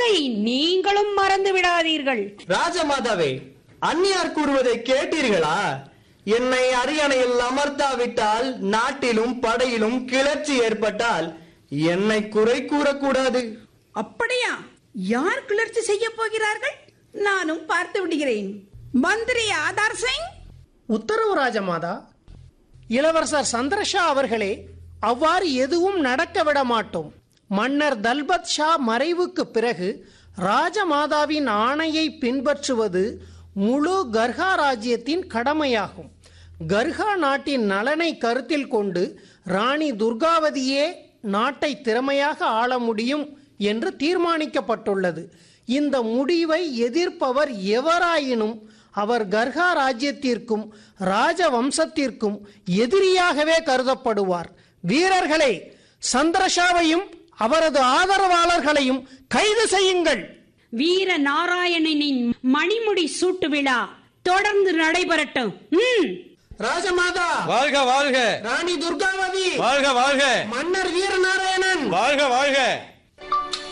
அதை நீங்களும் மறந்து விடாதீர்கள் ராஜமாதாவே அந்நியார் கூறுவதை கேட்டீர்களா என்னை அரியணையில் அமர்த்தாவிட்டால் நாட்டிலும் படையிலும் கிளர்ச்சி ஏற்பட்டால் என்னை குறை கூறக்கூடாது அப்படியா யார் கிளர்ச்சி செய்ய போகிறார்கள் நானும் பார்த்து விடுகிறேன் மந்திரி ஆதார் சிங் உத்தரவு ராஜமாதா இளவரசர் சந்திரஷா அவர்களே அவ்வாறு எதுவும் நடக்க விட மாட்டோம் மன்னர் தல்பத் ஷா மறைவுக்கு பிறகு ராஜமாதாவின் ஆணையை பின்பற்றுவது முழு கர்ஹா ராஜ்யத்தின் கடமையாகும் கர்ஹா நாட்டின் நலனை கருத்தில் கொண்டு ராணி துர்காவதியே நாட்டை திறமையாக ஆள முடியும் என்று தீர்மானிக்கப்பட்டுள்ளது இந்த முடிவை எதிர்ப்பவர் எவராயினும் அவர் கர்ஹா ராஜ்யத்திற்கும் ராஜ வம்சத்திற்கும் எதிரியாகவே கருதப்படுவார் வீரர்களே சந்திரஷாவையும் அவரது ஆதரவாளர்களையும் கைது செய்யுங்கள் வீர நாராயணனின் மணிமுடி சூட்டு விழா தொடர்ந்து நடைபெறட்டும் ம் ராஜமாதா வாழ்க வாழ்க ராணி துர்காவதி வாழ்க வாழ்க மன்னர் வீரநாராயணன் வாழ்க வாழ்க